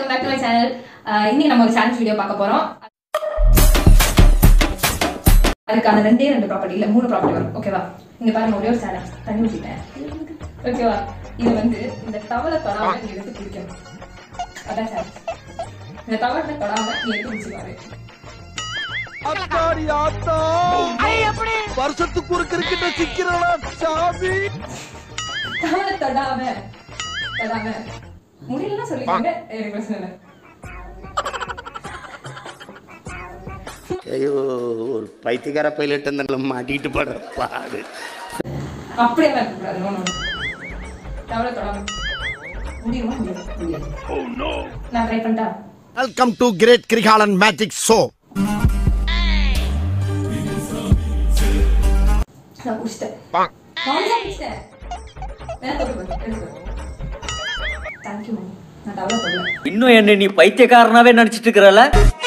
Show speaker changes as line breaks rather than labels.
welcome back to my channel இன்னைக்கு நம்ம ஒரு சேலஞ்ச் வீடியோ பார்க்க போறோம் அதுக்கான ரெண்டே ரெண்டு ப்ராப்பர்ட்டி இல்ல மூணு ப்ராப்பர்ட்டி வரும் ஓகேவா இங்க பாருங்க ஒரே ஒரு சேலஞ்ச் தண்ணி ஊத்திட்டேன் ஓகேவா இது வந்து இந்த டவலை தொடாம நீ எடுத்து குடிக்கணும் அதான் சேலஞ்ச் இந்த டவலை தொடாம நீ எடுத்து குடிச்சு பாரு
அத்தாடி ஆத்தா வருஷத்துக்கு ஒரு கிரிக்கெட்ட சிக்கிறடா சாமி
டவலை தொடாம தொடாம முடியலன்னா சொல்லிக்கோங்க எனக்கு பிரச்சனை இல்லை
ஐயோ ஒரு பைத்தியக்கார பைலட் அந்த மாட்டிக்கிட்டு படுற பாடு
அப்படியே இருக்கக்கூடாது நோ நோ டவலை தொடாம முடியுமா முடியாது நான் ட்ரை பண்ணிட்டா
welcome to great Kirikalan magic show
நான் குடிச்சிட்டேன் நானும் தான் குடிச்சிட்டேன் வேணா தொட்டு பாரு எடுத்து தேங்க்யூ மம்மி நான் டவலை தொடல
இன்னும் என்ன நீ பைத்தியக்காரனாவே நினைச்சிட்டு இருக்கிறல